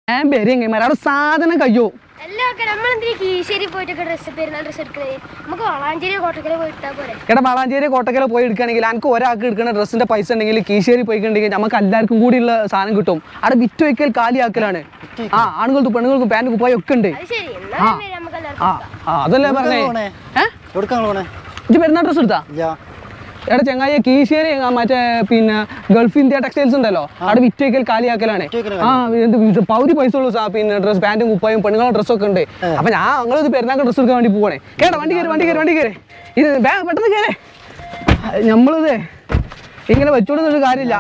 ഞാൻ പെരിയങ്ങന്മാർ അവിടെ സാധനം കഴിയോ എല്ലാം ഒക്കെ നമ്മളെന്തിനാ കീശ്ശേരി പോയിട്ടൊക്കെ ഡ്രസ്സ് പെരുന്നാൾ ഡ്രസ്സ് എടുക്കുന്നത് നമുക്ക് വളാഞ്ചേരി കോട്ടക്കല പോയി എടുത്താൽ പോരെ എടാ വളാഞ്ചേരി കോട്ടക്കല പോയി എടുക്കുകയാണെങ്കിൽ എനിക്ക് ഒരാൾക്ക് എടുക്കുന്ന ഡ്രസ്സിന്റെ പൈസ ഉണ്ടെങ്കിൽ കീശേരി പോയിട്ടുണ്ടെങ്കിൽ നമുക്ക് എല്ലാവർക്കും കൂടിയുള്ള സാധനം കിട്ടും അവിടെ വിറ്റ് വയ്ക്കൽ കാലിയാക്കലാണ് ആ ആണുങ്ങൾക്കും പെണ്ണുങ്ങൾക്കും പാൻറ് കുപ്പായും ഒക്കെ ഉണ്ട് അത് ശരി എന്നാ വരെ നമുക്ക് എല്ലാവർക്കും ആ ആ അതല്ലേ പറഞ്ഞേ പോണേ ഏ എവിടുക്കാ പോണേ ഇജ്ജ് പെരുന്നാൾ ഡ്രസ്സ് എടുത്താ ഇല്ല എടാ ചങ്ങായി കീശേരി ആ, മറ്റേ പിന്നെ ഗൾഫ് ഇന്ത്യ ടെക്സ്റ്റൈൽസ് ഉണ്ടല്ലോ അവിടെ വിറ്റ് വയ്ക്കൽ കാലിയാക്കലാണ് വിറ്റുവയ്ക്കല് ആ എന്ത് ഇത് പൗതി പൈസ ഉള്ളൂ സാ പിന്നെ ഡ്രസ് പാൻറ്റും കുപ്പായും പെണ്ണുങ്ങളുടെ ഡ്രസ്സൊക്കെ ഉണ്ട് അപ്പൊ ഞാൻ ഞങ്ങളിത് പെരുന്നാൾ ഡ്രസ്സ് എടുക്കാൻ വേണ്ടി പോവാണേ കേട്ടോ വണ്ടി കയറി വണ്ടി കയറി വണ്ടി കയറി ഇത് വേ പെട്ടെന്ന് കയറേ നമ്മളിത് ഇങ്ങനെ വെച്ചോടുന്നൊരു കാര്യമില്ല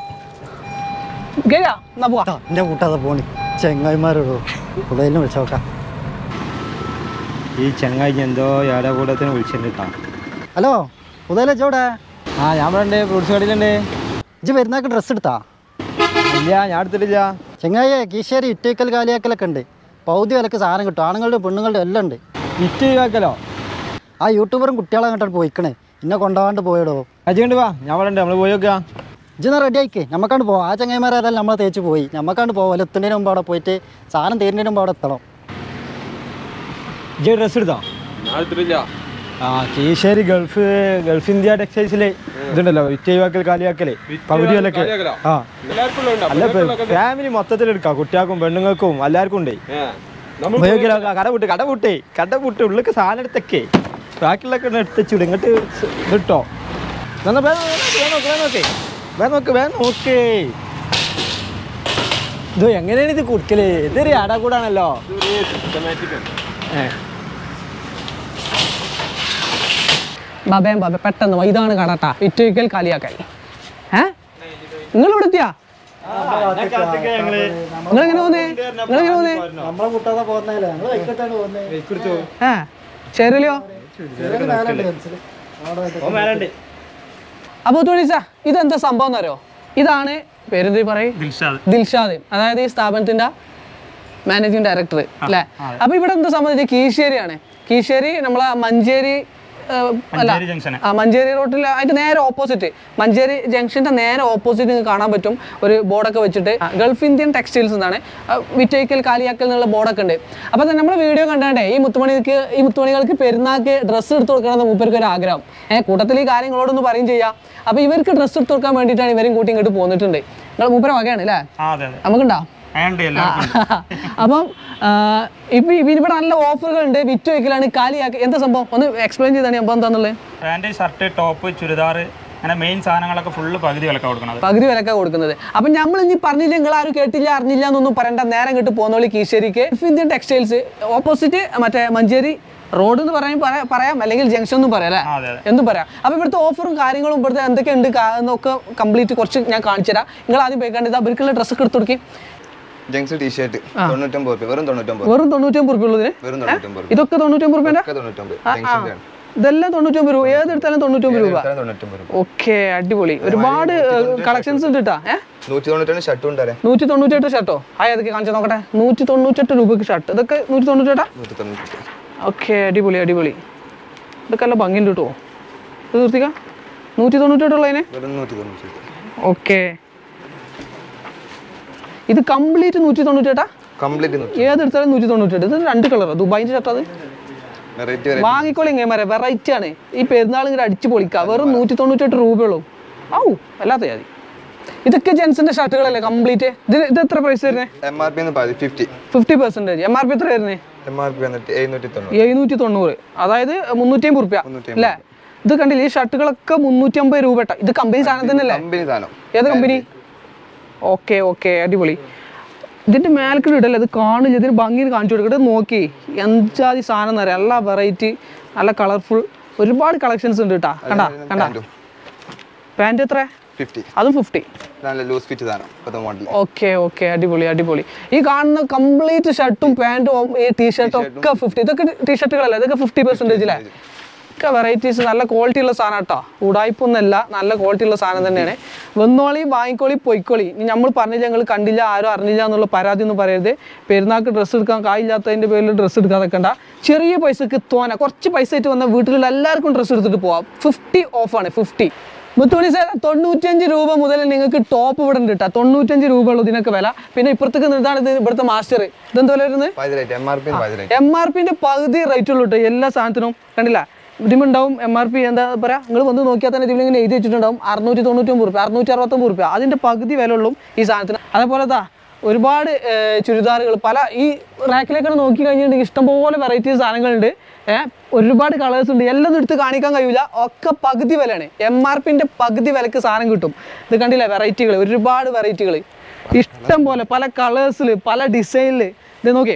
കേരാ എന്നാ പോവാ ട്ടാ, എന്റെ കൂട്ടാതെ പോണി ചെങ്ങായിമാരോടോ കൂടുതലും വിളിച്ചോക്കാം ഈ ചങ്ങായി എന്തോ ഏടാകൂടത്തിന് വിളിച്ചിട്ടാ ഹലോ പുതയിലെ ചോടെ ആ ഞാൻ ഇവിടെ ഉണ്ട് ഫ്രൂട്ട്സ് കടയിലുണ്ട് ഇജ്ജ് പെരുന്നാൾക്ക് ഡ്രസ്സ് എടുത്താ ഇല്ല ഞാൻ എടുത്തിട്ടില്ല ചെങ്ങായിയെ കീശേരി ഇറ്റേക്കൽ കാലിയാക്കലൊക്കെ ഉണ്ട് പൗതി വിലക്ക് സാധനം കിട്ടും ആണുങ്ങളുടെ പെണ്ണുങ്ങളുടെ എല്ലാം ഉണ്ട് വിറ്റ് ഒഴിവാക്കലോ ആ യൂട്യൂബറും കുട്ടികളെ അങ്ങോട്ടാണ് പോയിക്കണേ ഇന്നെ കൊണ്ടുപോകാണ്ട് പോയടോ അജുകൊണ്ട് വാ ഞാൻ ഇവിടെ ഉണ്ട് നമ്മൾ പോയി നോക്കുക ഇജ്ജെന്നാ റെഡി ആയിക്കേ നമ്മക്കാണ്ട് പോവാം ആ ചങ്ങായിമാരേതായാലും നമ്മളെ തേച്ച് പോയി നമ്മക്കാണ്ട് പോവാം എത്തുന്നതിന് മുമ്പ് അവിടെ പോയിട്ട് സാധനം തീരുന്നതിന് മുമ്പ് അവിടെ എത്തണം ഇജ്ജ് ഡ്രസ്സ് എടുത്തോ ഞാൻ എടുത്തിട്ടില്ല ആ കീശേരി ഗൾഫ് ഗൾഫ് ഇന്ത്യ ടെക്സ്റ്റൈൽസിലെ ഇതുണ്ടല്ലോ വിറ്റ് ഒഴിവാക്കൽ കാലിയാക്കല് പകുതി വിലക്ക് കാലിയാക്കലോ? ആ എല്ലാവർക്കും ഉള്ളതുണ്ടോ? അല്ല പെണ്ണുങ്ങൾക്കൊക്കെ ഉണ്ട്. ഫാമിലി മൊത്തത്തിൽ എടുക്കാം കുട്ടികൾക്കും പെണ്ണുങ്ങൾക്കും എല്ലാവർക്കും ഉണ്ട് ഏ, നമ്മൾ ഉപയോഗിക്കലോ കട വിട്ട് കട വിട്ടേ കട വിട്ട് ഉള്ളിക്ക് സാധനം എടുത്തൊക്കെ ബാക്കിയുള്ളൊക്കെ എടുത്തുവിടും ഇങ്ങോട്ട് ഇതിട്ടോ എന്നാ വേഗം നോക്ക് വേഗം നോക്ക് വേഗം നോക്ക് വേഗം നോക്കേ ഇത് എങ്ങനെയാണ് ഇത് കുടിക്കല് ഇതൊരു അടകൂടാണല്ലോ ഒരു systematic ആണ്. ഏ ബബേം ബബ പെട്ടെന്ന് വാ. ഇതാണ് കടട്ടാ വിറ്റ് വയ്ക്കൽ കാലിയാക്കൽ ഏ നിങ്ങൾ ഇവിടെ എത്തിയാ നിങ്ങൾ എങ്ങനെ പോന്നേ നിങ്ങൾ എങ്ങനെ പോന്നേ നമ്മളെ കൂട്ടാതെ പോകുന്നതല്ലേ ഞങ്ങൾ വൈകിട്ടാണ് പോകുന്നത് ഏ ശരിയല്ലോ അപ്പോൾ തുണിസ ഇതെന്താ സംഭവം എന്നറിയോ ഇതാണ് പേരെന്ത് പറയും ദിൽഷാദ് അതായത് ഈ സ്ഥാപനത്തിന്റെ മാനേജിംഗ് ഡയറക്ടർ അല്ലേ അപ്പൊ ഇവിടെ എന്താ സംബന്ധിച്ച് കീശ്ശേരിയാണ് കീശ്ശേരി നമ്മളെ മഞ്ചേരി ഏ, അല്ല ആ മഞ്ചേരി റോട്ടിൽ അതിന്റെ നേരെ ഓപ്പോസിറ്റ് മഞ്ചേരി ജംഗ്ഷന്റെ നേരെ ഓപ്പോസിറ്റ് നിങ്ങൾക്ക് കാണാൻ പറ്റും ഒരു ബോർഡൊക്കെ വെച്ചിട്ട് ആ, ഗൾഫ് ഇന്ത്യൻ ടെക്സ്റ്റൈൽസ് എന്നാണ് ആ, വിറ്റയ്ക്കൽ കാലിയാക്കൽ എന്നുള്ള ബോർഡൊക്കെ ഉണ്ട് അപ്പോൾ നമ്മുടെ വീഡിയോ കണ്ടാണ്ടേ ഈ മുത്തുമണിക്ക് ഈ മുത്തുമണികൾക്ക് പെരുന്നാൾക്ക് ഡ്രസ്സ് എടുത്ത് കൊടുക്കണമെന്ന് മൂപ്പർക്ക് ഒരു ആഗ്രഹം ഏഹ് കൂട്ടത്തിൽ ഈ കാര്യങ്ങളോടൊന്ന് പറയും ചെയ്യാം അപ്പോൾ ഇവർക്ക് ഡ്രസ്സ് എടുത്ത് കൊടുക്കാൻ വേണ്ടിയിട്ടാണ് ഇവരും കൂട്ടി ഇങ്ങോട്ട് പോന്നിട്ടുണ്ട് നിങ്ങൾ മൂപ്പര വകയാണ് അല്ലേ നമുക്കുണ്ടോ അപ്പം ആ, ഇപ്പൊ ഇവ- ഇവിടെ നല്ല ഓഫറുകൾ ഉണ്ട് വിറ്റ് വയ്ക്കലാണ് കാലിയാക്കി എന്താ സംഭവം ഒന്ന് എക്സ്പ്ലെയിൻ ചെയ്താണ് സംഭവം എന്താന്നുള്ളത് പാൻറ് ഷർട്ട് ടോപ്പ് ചുരിദാർ അങ്ങനെ മെയിൻ സാധനങ്ങളൊക്കെ ഫുള്ള് പകുതി വിലക്ക കൊടുക്കണത് പകുതി വിലക്ക കൊടുക്കുന്നത് അപ്പം നമ്മൾ ഇനി പറഞ്ഞില്ല നിങ്ങൾ ആരും കേട്ടില്ല അറിഞ്ഞില്ല എന്നൊന്നും പറയണ്ട നേരം കിട്ട് പോന്നോളി കീശ്ശേരിക്ക് ഗൾഫ് ഇന്ത്യൻ ടെക്സ്റ്റൈൽസ് ഓപ്പോസിറ്റ് മറ്റേ മഞ്ചേരി റോഡ് എന്ന് പറയാൻ പറയാം- പറയാം അല്ലെങ്കിൽ ജംഗ്ഷൻ എന്നും പറയാം അല്ലേ ആ, അതെ, അതെ. എന്തും പറയാം അപ്പോൾ ഇവിടുത്തെ ഓഫറും കാര്യങ്ങളും ഇവിടുത്തെ എന്തൊക്കെ ഉണ്ട് കാ- എന്നൊക്കെ കംപ്ലീറ്റ് കുറച്ച് ഞാൻ കാണിച്ചു തരാം നിങ്ങൾ ആദ്യം പോയിക്കാണ്ട് ഇത് അവർക്കുള്ള ഡ്രസ്സൊക്കെ എടുത്ത് കൊടുക്കി ജങ്സ് ടീഷർട്ട് തൊണ്ണൂറ്റൊമ്പത് റുപ്യ വെറും തൊണ്ണൂറ്റൊമ്പത് വെറും തൊണ്ണൂറ്റൊമ്പത് റുപ്യ ഉള്ളതിന് വെറും തൊണ്ണൂറ്റൊമ്പത് റുപ്യ ഇതൊക്കെ തൊണ്ണൂറ്റൊമ്പത് റുപ്യൻ്റെ ഒക്കെ തൊണ്ണൂറ്റൊമ്പത് ആ, ആ. ജങ്ഷൻ്റെ ഇതെല്ലാം തൊണ്ണൂറ്റൊമ്പത് രൂപ ഏതെടുത്താലും തൊണ്ണൂറ്റൊമ്പത് രൂപ തൊണ്ണൂറ്റൊമ്പത് രൂപ ഓക്കെ അടിപൊളി ഒരുപാട് കളക്ഷൻസ് ഉണ്ട് കേട്ടാ ഏഹ് നൂറ്റി തൊണ്ണൂറ്റൊന്ന് ഷർട്ടും ഉണ്ടേ നൂറ്റി തൊണ്ണൂറ്റെട്ട് ഷർട്ടോ ആ ഏതൊക്കെ കാണിച്ചു നോക്കട്ടെ നൂറ്റി തൊണ്ണൂറ്റെട്ട് രൂപയ്ക്ക് ഷർട്ട് ഇതൊക്കെ നൂറ്റി തൊണ്ണൂറ്റെട്ടാ നൂറ്റി തൊണ്ണൂറ്റി ഓക്കെ അടിപൊളി അടിപൊളി ഇതൊക്കെ നല്ല ഭംഗിയുണ്ട് കേട്ടോ ഇത് നിർത്തിക്ക നൂറ്റി തൊണ്ണൂറ്റെട്ടുള്ളതിന് വെറും നൂറ്റി തൊണ്ണൂറ്റി ഓക്കെ ഇത് കംപ്ലീറ്റ് നൂറ്റി തൊണ്ണൂറ്റെട്ടാ കംപ്ലീറ്റ് നൂറ്റി ഏതെടുത്താലും നൂറ്റി തൊണ്ണൂറ്റെട്ട് ഇത് രണ്ട് കളറോ ദുബായിൻ്റെ ഷർട്ട് അത് വെറൈറ്റി വരെ വാങ്ങിക്കോളി ഇങ്ങനെ മരം വെറൈറ്റി ആണ് ഈ പെരുന്നാൾ ഇങ്ങനെ അടിച്ച് പൊളിക്കുക വെറും നൂറ്റി തൊണ്ണൂറ്റെട്ട് രൂപയുള്ളൂ ഔ അല്ലാത്ത ജാതി ഇതൊക്കെ ജെൻസിന്റെ ഷർട്ടുകളല്ലേ കംപ്ലീറ്റ് ഇത് ഇത് എത്ര പ്രൈസ് വരുന്നത് എം ആർ പി എന്ന് പറയും fifty fifty percentage M R P എത്ര വരുന്നത് എം ആർ പി വന്നിട്ട് എഴുന്നൂറ്റി തൊണ്ണൂറ് എഴുന്നൂറ്റി തൊണ്ണൂറ് അതായത് മുന്നൂറ്റി അമ്പത് റുപ്യ മുന്നൂറ്റി അല്ലേ ഇത് കണ്ടില്ലേ ഈ ഷർട്ടുകളൊക്കെ മുന്നൂറ്റി അമ്പത് രൂപ ട്ടാ. ഇത് കമ്പനി സാധനം തന്നെയല്ലേ കമ്പനി സാധനം ഏത് കമ്പനി ഓക്കെ ഓക്കെ അടിപൊളി ഇതിന്റെ മേൽക്കിട്ട് ഇടല്ലേ ഇത് കാണില്ല ഇതിന് ഭംഗിയിൽ കാണിച്ചു കൊടുക്കട്ടെ ഇത് നോക്കി എന്താതി സാധനം എന്ന് പറയാം നല്ല വെറൈറ്റി നല്ല കളർഫുൾ ഒരുപാട് കളക്ഷൻസ് ഉണ്ട് കേട്ടാ കണ്ടാ കണ്ടാ പാൻറ് എത്ര ഫിഫ്റ്റി അതും ഫിഫ്റ്റി നല്ല ലൂസ് ഫിറ്റ് സാധനം ഇപ്പോഴത്തെ മോഡൽ ഓക്കെ ഓക്കെ അടിപൊളി അടിപൊളി ഈ കാണുന്ന കംപ്ലീറ്റ് ഷർട്ടും പാൻറ്റും ഈ ടീഷർട്ടും ഒക്കെ ഫിഫ്റ്റി ഇതൊക്കെ ടീഷർട്ടുകളല്ലേ ഇതൊക്കെ ഫിഫ്റ്റി പെർസെൻറ്റേജ് അല്ലേ ഒക്കെ വെറൈറ്റീസ് നല്ല ക്വാളിറ്റി ഉള്ള സാധനം കേട്ടോ ഉടായ്പൊന്നല്ല നല്ല ക്വാളിറ്റി ഉള്ള സാധനം തന്നെയാണ് വന്നോളി വാങ്ങിക്കോളി പൊയ്ക്കോളി ഇനി നമ്മൾ പറഞ്ഞില്ല ഞങ്ങൾ കണ്ടില്ല ആരും അറിഞ്ഞില്ല എന്നുള്ള പരാതി ഒന്നും പറയരുത് പെരുന്നാൾക്ക് ഡ്രസ്സ് എടുക്കാൻ കായില്ലാത്തതിൻ്റെ പേരിൽ ഡ്രസ്സ് എടുക്കാൻ നിൽക്കണ്ട ചെറിയ പൈസക്ക് തോന കുറച്ച് പൈസ ആയിട്ട് വന്ന വീട്ടിലുള്ള എല്ലാവർക്കും ഡ്രസ്സ് എടുത്തിട്ട് പോവാം ഫിഫ്റ്റി ഓഫാണ് ഫിഫ്റ്റി മുത്തുമണി സാർ തൊണ്ണൂറ്റഞ്ച് രൂപ മുതൽ നിങ്ങൾക്ക് ടോപ്പ് ഇവിടെ ഉണ്ട് കേട്ടോ തൊണ്ണൂറ്റഞ്ച് രൂപ ഉള്ളൂ ഇതിനൊക്കെ വില പിന്നെ ഇപ്പുറത്തേക്ക് നിന്നിട്ടാണ് ഇത് ഇവിടുത്തെ മാസ്റ്റർ ഇതെന്ത് വില വരുന്നത് പകുതി റേറ്റ് എം ആർ പി പകുതി റേറ്റ് എം ആർ പിന്റെ പകുതി റേറ്റ് ഉള്ളൂ കേട്ടോ എല്ലാ സാധനത്തിനും കണ്ടില്ല ഇതിമുണ്ടാവും എം ആർ പി എന്താ പറയാ നിങ്ങൾ വന്ന് നോക്കിയാൽ തന്നെ ഇതിലിങ്ങനെ എഴുതി വെച്ചിട്ടുണ്ടാവും അറുന്നൂറ്റി തൊണ്ണൂറ്റൊമ്പത് റുപ്യ അറുന്നൂറ്റി അറുപത്തൊമ്പത് റുപ്യ അതിന്റെ പകുതി വില ഉള്ളൂ ഈ സാധനത്തിന് അതേപോലെ താ ഒരുപാട് ഏർ, ചുരിദാറുകൾ പല ഈ റാക്കിലേക്കാണ് നോക്കി കഴിഞ്ഞിട്ടുണ്ടെങ്കിൽ ഇഷ്ടംപോലെ വെറൈറ്റി സാധനങ്ങളുണ്ട് ഏഹ് ഒരുപാട് കളേഴ്സ് ഉണ്ട് എല്ലാം എടുത്ത് കാണിക്കാൻ കഴിയില്ല ഒക്കെ പകുതി വിലയാണ് എം ആർ പിന്റെ പകുതി വിലക്ക് സാധനം കിട്ടും ഇത് കണ്ടില്ല വെറൈറ്റികൾ ഒരുപാട് വെറൈറ്റികൾ ഇഷ്ടം പോലെ പല കളേഴ്സിൽ പല ഡിസൈനിൽ ഇത് നോക്കിയേ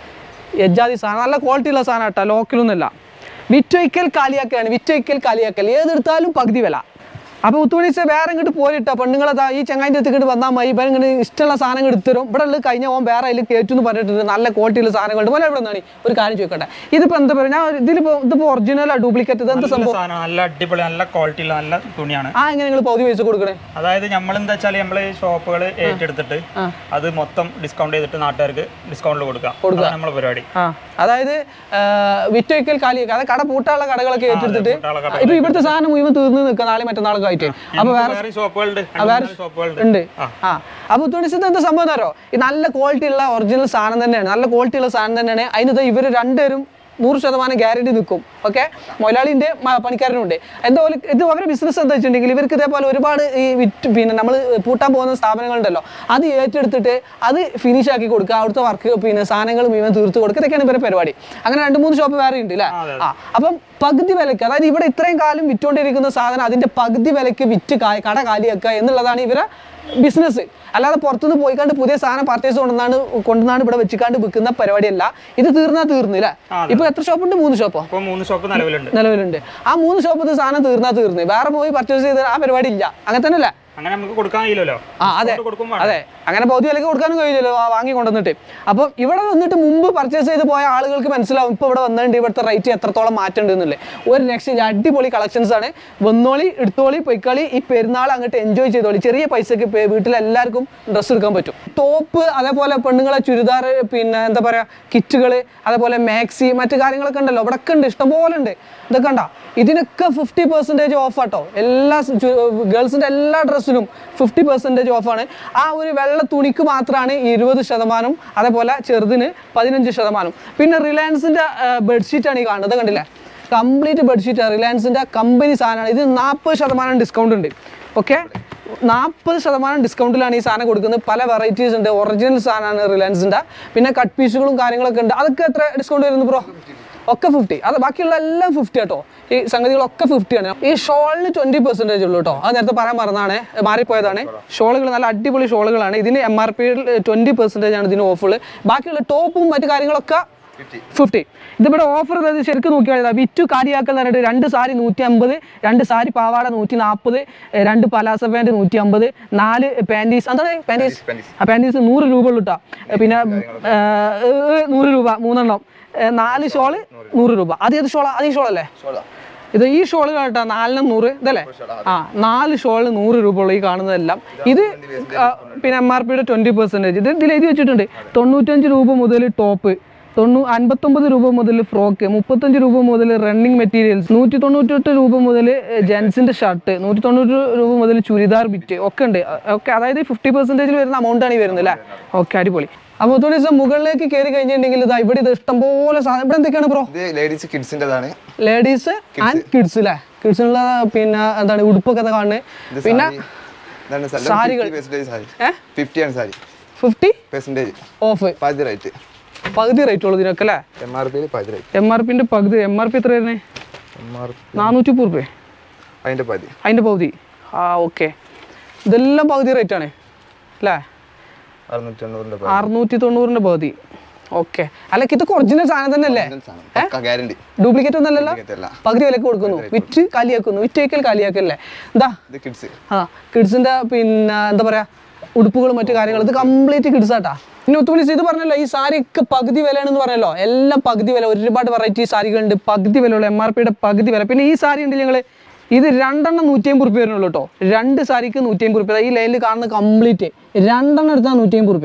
യജാതി സാധനം നല്ല ക്വാളിറ്റി ഉള്ള സാധനം കേട്ടോ ലോക്കലൊന്നുമല്ല വിറ്റൊയ്ക്കൽ കാലിയാക്കലാണ് വിറ്റൊയ്ക്കൽ കാലിയാക്കൽ ഏതെടുത്താലും പകുതി വില അപ്പോൾ ഉത്തുമണിച്ച വേറെ ഇങ്ങോട്ട് പോരിട്ടാ പെണ്ണുങ്ങളെ ദാ ഈ ചങ്ങാൻ്റെ അടുത്തേക്ക് വന്നാൽ മതി ഇപ്പം ഇങ്ങനെ ഇഷ്ടമുള്ള സാധനങ്ങൾ എടുത്തരും ഇവിടെ ഉള്ളത് കഴിഞ്ഞ ഓൻ വേറെ അതിൽ കയറ്റും എന്ന് പറഞ്ഞിട്ടുണ്ട് നല്ല ക്വാളിറ്റിയുള്ള സാധനങ്ങളുണ്ട് പോലെ ഇവിടെ നിന്നാണ് ഒരു കാര്യം ചോദിക്കട്ടെ ഇതിപ്പോൾ എന്താ പറയുക ഞാൻ ഇതിലിപ്പോൾ ഇതിപ്പോൾ ഒറിജിനലാ ഡ്യൂപ്ലിക്കേറ്റ് ഇത് എന്താ നല്ല സംഭവം സാധനം നല്ല അടിപൊളി നല്ല ക്വാളിറ്റി ഉള്ള നല്ല തുണിയാണ് ആ എങ്ങനെ നിങ്ങൾ പകുതി പൈസ കൊടുക്കണേ അതായത് നമ്മൾ എന്താ വെച്ചാൽ നമ്മൾ ഷോപ്പുകൾ ഏറ്റെടുത്തിട്ട് അത് മൊത്തം ഡിസ്കൗണ്ട് ചെയ്തിട്ട് നാട്ടുകാർക്ക് ഡിസ്കൗണ്ടിൽ കൊടുക്കാം അതാണ് നമ്മളെ പരിപാടി ആ അതായത് വിറ്റൊയ്ക്കൽ കാലിയൊക്കെ അതായത് കട പൂട്ടാനുള്ള കടകളൊക്കെ ഏറ്റെടുത്തിട്ട് പൂട്ടാനുള്ള ഇപ്പൊ ഇവിടുത്തെ സാധനം മുഴുവൻ തീർന്ന് നിൽക്കുക നാളെ മറ്റന്നാളൊക്കെ ആയിട്ട് അപ്പൊ വേറെ വേറെ ഷോപ്പുകളുണ്ട് ആ, വേറെ ഷോപ്പുകളുണ്ട് ഉണ്ട് ആ അപ്പൊ തുണിച്ചത് എന്താ സംഭവം എന്നറിയോ ഈ നല്ല ക്വാളിറ്റി ഉള്ള ഒറിജിനൽ സാധനം തന്നെയാണ് നല്ല ക്വാളിറ്റി ഉള്ള സാധനം തന്നെയാണ് അതിന് ഇവർ രണ്ടുപേരും നൂറ് ശതമാനം ഗ്യാരണ്ടി നിൽക്കും ഓക്കെ മുതലാളിൻ്റെ പണിക്കാരനുണ്ട് എന്താ പോലെ ഇത് അവരുടെ ബിസിനസ് എന്താ വെച്ചിട്ടുണ്ടെങ്കിൽ ഇവർക്ക് ഇതേപോലെ ഒരുപാട് ഈ വിറ്റ് പിന്നെ നമ്മൾ പൂട്ടാൻ പോകുന്ന സ്ഥാപനങ്ങളുണ്ടല്ലോ അത് ഏറ്റെടുത്തിട്ട് അത് ഫിനിഷ് ആക്കി കൊടുക്കുക അവിടുത്തെ വർക്ക് പിന്നെ സാധനങ്ങൾ മുഴുവൻ തീർത്ത് കൊടുക്കുക ഇതൊക്കെയാണ് ഇവരുടെ പരിപാടി അങ്ങനെ രണ്ട് മൂന്ന് ഷോപ്പ് വേറെ ഉണ്ട് അല്ലേ ആ അപ്പം പകുതി വിലക്ക് അതായത് ഇവിടെ ഇത്രയും കാലം വിറ്റുകൊണ്ടിരിക്കുന്ന സാധനം അതിന്റെ പകുതി വിലക്ക് വിറ്റ് കാ- കട കാലിയാക്കുക എന്നുള്ളതാണ് ഇവരെ ബിസിനസ് അല്ലാതെ പുറത്തുനിന്ന് പോയിക്കാണ്ട് പുതിയ സാധനം പർച്ചേസ് കൊണ്ടുവന്നാണ് കൊണ്ടുവന്നാണ് ഇവിടെ വെച്ചിക്കാണ്ട് വിൽക്കുന്ന പരിപാടിയല്ല ഇത് തീർന്നാ തീർന്നില്ല ഇപ്പൊ എത്ര ഷോപ്പുണ്ട് മൂന്ന് ഷോപ്പോ ഇപ്പോൾ മൂന്ന് ഷോപ്പ് നിലവിലുണ്ട് നിലവിലുണ്ട് ആ മൂന്ന് ഷോപ്പ് സാധനം തീർന്നാ തീർന്ന് വേറെ പോയി പർച്ചേസ് ചെയ്ത് ആ പരിപാടി ഇല്ല അങ്ങനെ തന്നെ അല്ലേ അങ്ങനെ നമുക്ക് കൊടുക്കാൻ കഴിയില്ലല്ലോ ആ അതെ Discount കൊടുക്കും വേണം. അതെ അങ്ങനെ പൗതി വിലക്ക് കൊടുക്കാനും കഴിയില്ലല്ലോ ആ വാങ്ങി കൊണ്ടുവന്നിട്ട് അപ്പം ഇവിടെ വന്നിട്ട് മുമ്പ് പർച്ചേസ് ചെയ്ത് പോയ ആളുകൾക്ക് മനസ്സിലാവും ഇപ്പോൾ ഇവിടെ വന്നിട്ടുണ്ട് ഇവിടുത്തെ റേറ്റ് എത്രത്തോളം മാറ്റമുണ്ട് എന്നുള്ളത് ഒരു രക്ഷയില്ല അടിപൊളി കളക്ഷൻസ് ആണ് വന്നോളി എടുത്തോളി പൊയ്ക്കളി ഈ പെരുന്നാൾ അങ്ങോട്ട് എൻജോയ് ചെയ്തോളി ചെറിയ പൈസക്ക് ഇപ്പൊ വീട്ടിലെല്ലാവർക്കും ഡ്രസ്സ് എടുക്കാൻ പറ്റും ടോപ്പ് അതേപോലെ പെണ്ണുങ്ങളെ ചുരിദാർ പിന്നെ എന്താ പറയുക കിറ്റുകൾ അതേപോലെ മാക്സി മറ്റു കാര്യങ്ങളൊക്കെ ഉണ്ടല്ലോ ഇവിടെ ഒക്കെ ഉണ്ട് ഇഷ്ടംപോലെ ഉണ്ട് ഇതൊക്കെ ഉണ്ടോ ഇതിനൊക്കെ ഫിഫ്റ്റി പെർസെൻറ്റേജ് ഓഫ് ആട്ടോ എല്ലാ ഗേൾസിൻ്റെ എല്ലാ ഡ്രസ്സിനും ഫിഫ്റ്റി പെർസെൻറ്റേജ് ഓഫാണ് ആ ഒരു വെള്ള തുണിക്ക് മാത്രമാണ് ഇരുപത് ശതമാനം അതേപോലെ ചെറുതിന് പതിനഞ്ച് ശതമാനം പിന്നെ റിലയൻസിൻ്റെ ബെഡ്ഷീറ്റാണ് ഈ കാണുന്നത് കണ്ടില്ലേ കംപ്ലീറ്റ് ബെഡ്ഷീറ്റ് റിലയൻസിൻ്റെ കമ്പനി സാധനമാണ് ഇത് നാൽപ്പത് ശതമാനം ഡിസ്കൗണ്ട് ഉണ്ട് ഓക്കെ നാൽപ്പത് ശതമാനം ഡിസ്കൗണ്ടിലാണ് ഈ സാധനം കൊടുക്കുന്നത് പല വെറൈറ്റീസ് ഉണ്ട് ഒറിജിനൽ സാധനമാണ് റിലയൻസിൻ്റെ പിന്നെ കട്ട് പീസുകളും കാര്യങ്ങളൊക്കെ ഉണ്ട് അതൊക്കെ എത്ര ഡിസ്കൗണ്ട് വരുന്നു ബ്രോ ഒക്കെ ഫിഫ്റ്റി അത് ബാക്കിയുള്ള എല്ലാം ഫിഫ്റ്റി കേട്ടോ ഈ സംഗതികളൊക്കെ ഫിഫ്റ്റി ആണ് ഈ ഷോളിന് ട്വന്റി പെർസെൻറ്റേജ് ഉള്ളൂ കേട്ടോ അത് നേരത്തെ പറയാൻ മറന്നാണ് മാറിപ്പോയതാണ് ഷോളുകൾ നല്ല അടിപൊളി ഷോളുകളാണ് ഇതിന് M R P twenty percentage ആണ് ഇതിന് ഓഫുകൾ ബാക്കിയുള്ള ടോപ്പും മറ്റു കാര്യങ്ങളൊക്കെ ഫിഫ്റ്റി ഇതിവിടെ ഓഫർ ശരിക്കും നോക്കിയാൽ വിറ്റു കാരിയാക്കൽ എന്ന് പറഞ്ഞിട്ട് രണ്ട് സാരി നൂറ്റി അമ്പത് രണ്ട് സാരി പാവാട നൂറ്റി നാൽപ്പത് രണ്ട് പലാസ പാൻറ് നൂറ്റി അമ്പത് നാല് പാൻറ്റീസ് എന്താണ് പാൻറ്റീസ് ആ പാൻറ്റീസ് നൂറ് രൂപ ഉള്ളൂ കേട്ടോ പിന്നെ ഏ, ഏ, നൂറ് രൂപ മൂന്നെണ്ണം ഏ, നാല് ഷോള് നൂറ് രൂപ അത് ഏത് ഷോളാ അത് ഈ ഷോളല്ലേ ഇത് ഈ ഷോള് കേട്ടോ നാലിന് നൂറ് ഇതല്ലേ ആ നാല് ഷോളിന് നൂറ് രൂപ ഉള്ളൂ ഈ കാണുന്നതെല്ലാം ഇത് ആ, പിന്നെ എം ആർ പിയുടെ ട്വൻറ്റി പെർസെൻറ്റേജ് ഇത് ഇതിൽ എഴുതി വെച്ചിട്ടുണ്ട് തൊണ്ണൂറ്റഞ്ച് രൂപ മുതൽ ടോപ്പ് തൊണ്ണൂ അൻപത്തൊമ്പത് രൂപ മുതൽ ഫ്രോക്ക് മുപ്പത്തഞ്ച് രൂപ മുതൽ റണ്ണിങ് മെറ്റീരിയൽസ് നൂറ്റി തൊണ്ണൂറ്റെട്ട് രൂപ മുതൽ ജെൻസിന്റെ ഷർട്ട് നൂറ്റി തൊണ്ണൂറ് രൂപ മുതൽ ചുരിദാർ ബിറ്റ് ഒക്കെ ഉണ്ട് ഓക്കെ അതായത് ഫിഫ്റ്റി പെർസെൻറ്റേജിൽ വരുന്ന amount ആണ് ഈ വരുന്നത് അല്ലേ ഓക്കെ അടിപൊളി അപ്പോൾ ഒരു ദിവസം മുകളിലേക്ക് കയറി കഴിഞ്ഞിട്ടുണ്ടെങ്കിൽ ഇതാ ഇവിടെ ഇത് ഇഷ്ടംപോലെ സാധനം ഇവിടെ എന്തൊക്കെയാണ് ബ്രോ ഇത് ലേഡീസ് കിഡ്സിൻ്റെതാണ് ലേഡീസ് ആൻഡ് കിഡ്സ് അല്ലേ കിഡ്സിനുള്ള പിന്നെ എന്താണ് ഉടുപ്പൊക്കെ ഇത് കാണുന്നത് ഇത് പിന്നെ സാരി ഇതാണ് സാരികൾ. പെർസെൻറ്റേജ് സാരി ഏ ഫിഫ്റ്റി ആണ് സാരി ഫിഫ്റ്റി പെർസെൻറ്റേജ് ഓഫ് പകുതി റേറ്റ് പകുതി റേറ്റ് ഉള്ളൂ ഇതിനൊക്കെ അല്ലേ എം ആർ പിയിൽ പകുതി റേറ്റ് എം ആർ പിന്റെ പകുതി എം ആർ പി എത്ര വരുന്നത് എം ആർ നാനൂറ്റി മുപ്പത് റുപ്യ അതിൻ്റെ പകുതി അതിന്റെ പകുതി ആ ഓക്കെ ഇതെല്ലാം പകുതി റേറ്റ് ആണ് അല്ലേ അറുന്നൂറ്റി തൊണ്ണൂറിൻ്റെ അറുന്നൂറ്റി തൊണ്ണൂറിന്റെ പകുതി ഓക്കെ അല്ല ഇതൊക്കെ ഒറിജിനൽ സാധനം തന്നെ അല്ലേ ഗ്യാരണ്ടി ഡ്യൂപ്ലിക്കേറ്റ് ഒന്നല്ലല്ലോ Duplicate അല്ല. പകുതി വിലക്ക് കൊടുക്കുന്നു വിറ്റ് കാലിയാക്കുന്നു വിറ്റേക്കൽ കാലിയാക്കല്ലേ എന്താ ഇത് കിഡ്സ് ആ കിഡ്സിന്റെ പിന്നെ എന്താ പറയാ ഉടുപ്പുകളും മറ്റു കാര്യങ്ങളും ഇത് കംപ്ലീറ്റ് കിഡ്സ് ആട്ടാ പിന്നെ ഒത്തുപൊളി ഇത് പറഞ്ഞല്ലോ ഈ സാരിക്ക് പകുതി വിലയാണെന്ന് പറഞ്ഞല്ലോ എല്ലാം പകുതി വില ഒരുപാട് വെറൈറ്റി സാരികളുണ്ട് പകുതി വിലയുള്ള എം ആർ പിയുടെ പകുതി വില പിന്നെ ഈ സാരി ഉണ്ട് ഞങ്ങൾ ഇത് രണ്ടെണ്ണം നൂറ്റി അമ്പത് റുപ്യ വരുന്നുള്ളൂ കേട്ടോ രണ്ട് സാരിക്ക് നൂറ്റി അമ്പത് റുപ്യ ഈ ലൈനിൽ കാണുന്ന കംപ്ലീറ്റ് രണ്ടെണ്ണം എടുത്താൽ നൂറ്റി അമ്പത് റുപ്യ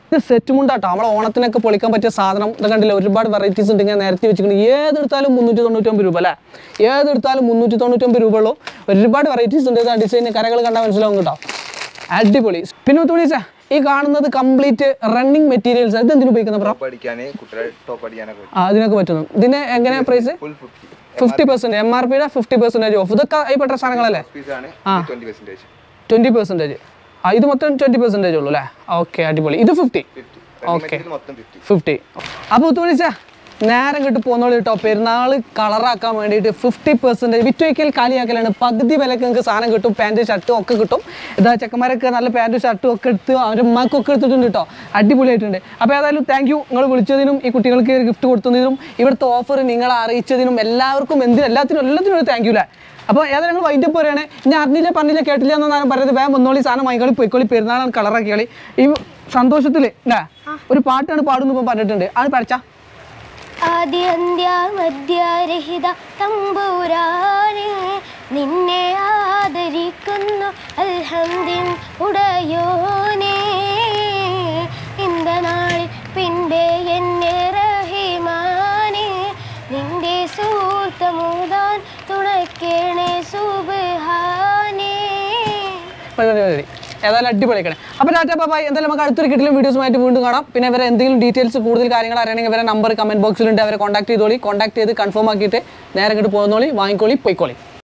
ഇത് സെറ്റ് മുണ്ടാട്ടോ നമ്മളെ ഓണത്തിനൊക്കെ പൊളിക്കാൻ പറ്റിയ സാധനം ഇത് കണ്ടില്ല ഒരുപാട് വെറൈറ്റീസ് ഉണ്ട് ഇങ്ങനെ നിരത്തി വെച്ചിട്ടുണ്ട് ഏതെടുത്താലും മുന്നൂറ്റി തൊണ്ണൂറ്റൊമ്പത് രൂപ അല്ലേ ഏതെടുത്താലും മുന്നൂറ്റി തൊണ്ണൂറ്റൊമ്പത് രൂപ ഉള്ളൂ ഒരുപാട് വെറൈറ്റീസ് ഉണ്ട് ഇത് ഡിസൈൻ കരകൾ കണ്ടാൽ മനസ്സിലാവും കേട്ടോ അടിപൊളി പിന്നെ തുണീസ ഈ കാണുന്നത് കംപ്ലീറ്റ് റണ്ണിങ് മെറ്റീരിയൽസ് ഇത് എന്തിനു ഉപയോഗിക്കുന്ന ബ്രോ ടോപ്പ് അടിക്കാൻ കുട്ടികളെ ടോപ്പ് അടിക്കാനൊക്കെ പറ്റും ആ അതിനൊക്കെ പറ്റുന്നു ഇതിന് എങ്ങനെയാ price full fifty fifty percent M R പിയുടെ ഫിഫ്റ്റി പെർസെൻറ്റേജ് ഓഫ് ഇതൊക്കെ ഈ പെട്ട സാധനങ്ങളല്ലേ പീസാണ് ട്വന്റി പെർസെൻറ്റേജ് ട്വൻറ്റി പെർസെൻറ്റേജ് ആ ഇത് മൊത്തം ട്വൻറ്റി പെർസെൻറ്റേജ് ഉള്ളൂ അല്ലേ ഓക്കെ അടിപൊളി ഇത് ഫിഫ്റ്റി ഫിഫ്റ്റി ഓക്കെ മൊത്തം ഫിഫ്റ്റി ഫിഫ്റ്റി അപ്പോൾ തുണിച്ച നേരം കിട്ടി പോകുന്നോളൂ കേട്ടോ പെരുന്നാൾ കളറാക്കാൻ വേണ്ടിയിട്ട് ഫിഫ്റ്റി പെർസെൻറ്റേജ് വിറ്റുവയ്ക്കൽ കാലിയാക്കലാണ് പകുതി വിലക്ക് നിങ്ങൾക്ക് സാധനം കിട്ടും പാൻറ്റ് ഷർട്ടും ഒക്കെ കിട്ടും ഇതാ ചെക്കന്മാരൊക്കെ നല്ല പാൻറ്റും ഷർട്ടും ഒക്കെ എടുത്ത് അവരുടെ ഉമ്മക്കൊക്കെ എടുത്തിട്ടുണ്ട് കേട്ടോ അടിപൊളിയായിട്ടുണ്ട് അപ്പോൾ ഏതായാലും താങ്ക് യു നിങ്ങൾ വിളിച്ചതിനും ഈ കുട്ടികൾക്ക് ഒരു ഗിഫ്റ്റ് കൊടുത്തതിനും ഇവിടുത്തെ ഓഫർ നിങ്ങളെ അറിയിച്ചതിനും എല്ലാവർക്കും എന്തിനും എല്ലാത്തിനും എല്ലാത്തിനും ഒരു താങ്ക് യു അല്ലേ അപ്പോൾ ഏതായാലും നിങ്ങൾ വൈകിട്ട് പോരുകയാണ് ഞാൻ അറിഞ്ഞില്ല പറഞ്ഞില്ല കേട്ടില്ല എന്നാണ് പറയുന്നത് വേഗം വന്നോളി സാധനം വാങ്ങിക്കളി പൊയ്ക്കോളി പെരുന്നാളാണ് കളറാക്കിയാളി ഈ സന്തോഷത്തിൽ അല്ലേ ഒരു പാട്ടാണ് പാടുന്നു ഇപ്പം പറഞ്ഞിട്ടുണ്ട് അത് പഠിച്ചാ ആദ്യ അന്ത്യ മധ്യരഹിത തമ്പുരാനെ നിന്നെ ആദരിക്കുന്നു അൽഹംദിൻ ഉടയോനെ ഇന്ത നാളിൽ പിന്റെ എന്നെ റഹിമാനെ നിന്റെ സൂർത്തമുതാൻ തുണക്കേണേ സുബഹാനേ മതി മതി മതി ഏതായാലും അടിപൊളിയാക്കണേ അപ്പോൾ ടാറ്റ ബാബായ് എന്തായാലും നമുക്ക് അടുത്തൊരു കിട്ടിലും വീഡിയോസുമായിട്ട് വീണ്ടും കാണാം പിന്നെ ഇവരെ എന്തെങ്കിലും ഡീറ്റെയിൽസ് കൂടുതൽ കാര്യങ്ങൾ അറിയണമെങ്കിൽ ഇവരെ നമ്പർ കമൻറ്റ് ബോക്സിലുണ്ട് അവരെ കോൺടാക്ട് ചെയ്തോളി കോൺടാക്ട് ചെയ്ത് കൺഫേം ആക്കിയിട്ട് നേരെ ഇങ്ങോട്ട് പോകുന്നോളി വാങ്ങിക്കോളി പൊയ്ക്കോളി